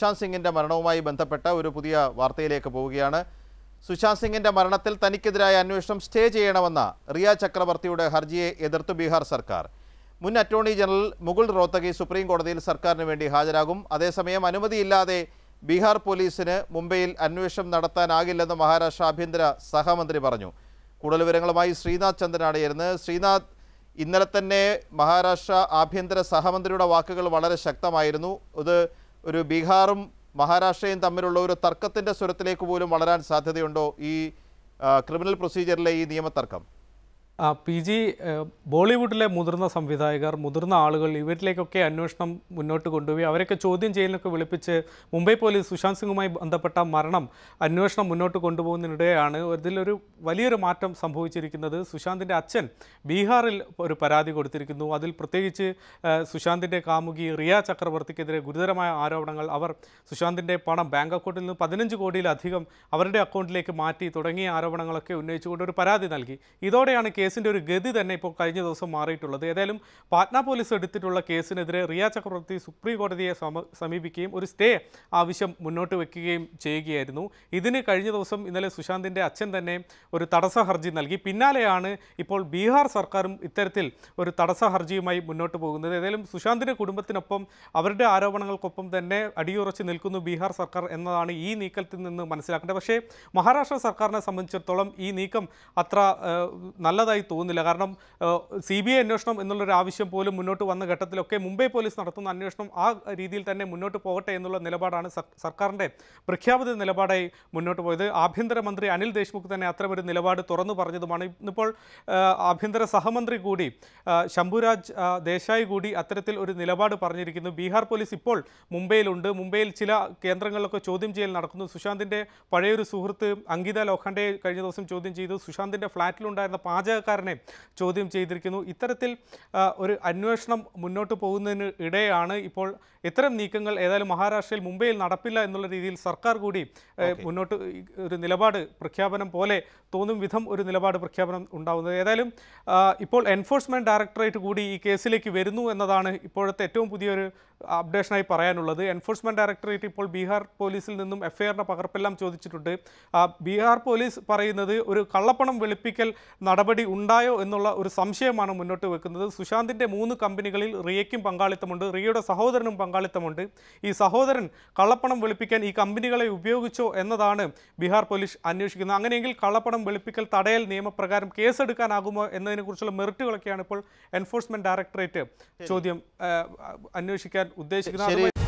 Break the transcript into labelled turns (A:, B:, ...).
A: സുശാന്ത് സിംഗിൻ്റെ മരണവുമായി ബന്ധപ്പെട്ട ഒരു പുതിയ വാർത്തയിലേക്ക് പോവുകയാണ് സുശാന്ത് സിംഗിൻ്റെ മരണത്തിൽ തനിക്കെതിരായ അന്വേഷണം സ്റ്റേ ചെയ്യണമെന്ന റിയ ചക്രവർത്തിയുടെ ഹർജിയെ എതിർത്തു ബീഹാർ സർക്കാർ മുൻ attorney general Mukul Rohatgi supreme കോടതിയിൽ സർക്കാരിന് വേണ്ടി ഹാജരാകും അതേസമയം അനുമതിയില്ലാതെ ബീഹാർ പോലീസിന് മുംബൈയിൽ അന്വേഷണം നടത്താനാകില്ലെന്ന് മഹാരാഷ്ട്ര ആഭ്യന്തര സഹമന്ത്രി പറഞ്ഞു കൂടുതൽ വിവരങ്ങളുമായി ശ്രീനാഥ് ചന്ദ്രനാണ് ചേരുന്നത് ശ്രീനാഥ് ഇന്നലെ തന്നെ മഹാരാഷ്ട്ര ആഭ്യന്തര സഹമന്ത്രിയുടെ വാക്കുകൾ വളരെ ശക്തമായിരുന്നു ഇത് ഒരു ബീഹാറും മഹാരാഷ്ട്രയും തമ്മിലുള്ള ഒരു തർക്കത്തിൻ്റെ സ്വരത്തിലേക്ക് പോലും വളരാൻ സാധ്യതയുണ്ടോ ഈ ആ, ക്രിമിനൽ പ്രൊസീജിയറിലെ ഈ നിയമതർക്കം
B: ആ, പി ജി ഏഹ്, ബോളിവുഡിലെ മുതിർന്ന സംവിധായകർ മുതിർന്ന ആളുകൾ ഇവരിലേക്കൊക്കെ അന്വേഷണം മുന്നോട്ട് കൊണ്ടുപോയി അവരൊക്കെ ചോദ്യം ചെയ്യലിനൊക്കെ വിളിപ്പിച്ച് മുംബൈ പോലീസ് സുശാന്ത് സിംഗുമായി ബന്ധപ്പെട്ട മരണം അന്വേഷണം മുന്നോട്ട് കൊണ്ടുപോകുന്നതിനിടെയാണ് ഇതിലൊരു വലിയൊരു മാറ്റം സംഭവിച്ചിരിക്കുന്നത് സുശാന്തിൻ്റെ അച്ഛൻ ബീഹാറിൽ ഒരു പരാതി കൊടുത്തിരിക്കുന്നു അതിൽ പ്രത്യേകിച്ച് ഏഹ്, സുശാന്തിൻ്റെ കാമുകി റിയ ചക്രവർത്തിക്കെതിരെ ഗുരുതരമായ ആരോപണങ്ങൾ അവർ സുശാന്തിൻ്റെ പണം ബാങ്ക് അക്കൗണ്ടിൽ നിന്ന് പതിനഞ്ച് കോടിയിലധികം അവരുടെ അക്കൗണ്ടിലേക്ക് മാറ്റി തുടങ്ങിയ ആരോപണങ്ങളൊക്കെ ഉന്നയിച്ചുകൊണ്ട് ഒരു പരാതി നൽകി ഇതോടെയാണ് കേസിൻ്റെ ഒരു ഗതി തന്നെ ഇപ്പോൾ കഴിഞ്ഞ ദിവസം മാറിയിട്ടുള്ളത് ഏതായാലും പാറ്റ്ന പോലീസ് എടുത്തിട്ടുള്ള കേസിനെതിരെ റിയ ചക്രവർത്തി സുപ്രീം കോടതിയെ സമ- സമീപിക്കുകയും ഒരു സ്റ്റേ ആവശ്യം മുന്നോട്ട് വെക്കുകയും ചെയ്യുകയായിരുന്നു ഇതിന് കഴിഞ്ഞ ദിവസം ഇന്നലെ സുശാന്തിൻ്റെ അച്ഛൻ തന്നെ ഒരു തടസ്സ ഹർജി നൽകി പിന്നാലെയാണ് ഇപ്പോൾ ബീഹാർ സർക്കാരും ഇത്തരത്തിൽ ഒരു തടസ്സ ഹർജിയുമായി മുന്നോട്ട് പോകുന്നത് ഏതായാലും സുശാന്തിൻ്റെ കുടുംബത്തിനൊപ്പം അവരുടെ ആരോപണങ്ങൾക്കൊപ്പം തന്നെ അടിയുറച്ച് നിൽക്കുന്നു ബീഹാർ സർക്കാർ എന്നതാണ് ഈ നീക്കത്തിൽ നിന്ന് മനസ്സിലാക്കേണ്ടത് പക്ഷേ മഹാരാഷ്ട്ര സർക്കാരിനെ സംബന്ധിച്ചിടത്തോളം ഈ നീക്കം അത്ര ഏഹ്, നല്ലതായി തോന്നുന്നില്ല കാരണം സി ബി ഐ അന്വേഷണം എന്നുള്ളൊരു ആവശ്യം പോലും മുന്നോട്ട് വന്ന ഘട്ടത്തിലൊക്കെ മുംബൈ പോലീസ് നടത്തുന്ന അന്വേഷണം ആ രീതിയിൽ തന്നെ മുന്നോട്ട് പോകട്ടെ എന്നുള്ള നിലപാടാണ് സർ- സർക്കാരിൻ്റെ പ്രഖ്യാപിത നിലപാടായി മുന്നോട്ട് പോയത് ആഭ്യന്തരമന്ത്രി അനിൽ ദേശ്മുഖ് തന്നെ അത്തരമൊരു നിലപാട് തുറന്നു പറഞ്ഞതുമാണ് ഇന്നിപ്പോൾ ഏഹ്, ആഭ്യന്തര സഹമന്ത്രി കൂടി ഏഹ്, ശംഭുരാജ് ആ, ദേശായി കൂടി അത്തരത്തിൽ ഒരു നിലപാട് പറഞ്ഞിരിക്കുന്നു ബീഹാർ പോലീസ് ഇപ്പോൾ മുംബൈയിലുണ്ട് മുംബൈയിൽ ചില കേന്ദ്രങ്ങളിലൊക്കെ ചോദ്യം ചെയ്യൽ നടക്കുന്നു സുശാന്തിൻ്റെ പഴയൊരു സുഹൃത്ത് അങ്കിത ലോഖണ്ഡെ കഴിഞ്ഞ ദിവസം ചോദ്യം ചെയ്തു സുശാന്തിൻ്റെ ഫ്ലാറ്റിലുണ്ടായിരുന്ന പാചകക്കാരനെ ചോദ്യം ചെയ്തിരിക്കുന്നു ഇത്തരത്തിൽ ആ, ഒരു അന്വേഷണം മുന്നോട്ട് പോകുന്നതിന് ഇടെയാണ് ഇപ്പോൾ ഇത്തരം നീക്കങ്ങൾ ഏതായാലും മഹാരാഷ്ട്രയിൽ മുംബൈയിൽ നടപ്പില്ല എന്നുള്ള രീതിയിൽ സർക്കാർ കൂടി ഏ, മുന്നോട്ട് ഈ ഒരു നിലപാട് പ്രഖ്യാപനം പോലെ തോന്നും വിധം ഒരു നിലപാട് പ്രഖ്യാപനം ഉണ്ടാവുന്നത് ഏതായാലും ആ, ഇപ്പോൾ എൻഫോഴ്സ്മെൻറ്റ് ഡയറക്ടറേറ്റ് കൂടി ഈ കേസിലേക്ക് വരുന്നു എന്നതാണ് ഇപ്പോഴത്തെ ഏറ്റവും പുതിയൊരു അപ്ഡേഷനായി പറയാനുള്ളത് എൻഫോഴ്സ്മെൻറ്റ് ഡയറക്ടറേറ്റ് ഇപ്പോൾ ബീഹാർ പോലീസിൽ നിന്നും എഫ്ഐആറിൻ്റെ പകർപ്പെല്ലാം ചോദിച്ചിട്ടുണ്ട് ആ, ബീഹാർ പോലീസ് പറയുന്നത് ഒരു കള്ളപ്പണം വെളുപ്പിക്കൽ നടപടി ഉണ്ടായോ എന്നുള്ള ഒരു സംശയമാണ് മുന്നോട്ട് വെക്കുന്നത് സുശാന്തിൻ്റെ മൂന്ന് കമ്പനികളിൽ റിയയ്ക്കും പങ്കാളിത്തമുണ്ട് റിയയുടെ സഹോദരനും പങ്കാളിത്തമുണ്ട് ഈ സഹോദരൻ കള്ളപ്പണം വെളുപ്പിക്കാൻ ഈ കമ്പനികളെ ഉപയോഗിച്ചോ എന്നതാണ് ബീഹാർ പോലീസ് അന്വേഷിക്കുന്നത് അങ്ങനെയെങ്കിൽ കള്ളപ്പണം വെളുപ്പിക്കൽ തടയൽ നിയമപ്രകാരം കേസെടുക്കാനാകുമോ എന്നതിനെക്കുറിച്ചുള്ള മെറിറ്റുകളൊക്കെയാണ് ഇപ്പോൾ എൻഫോഴ്സ്മെന്റ് ഡയറക്ടറേറ്റ് ചോദ്യം ആ, അന്വേഷിക്കാൻ ഉദ്ദേശിക്കുന്നത് അതുമായി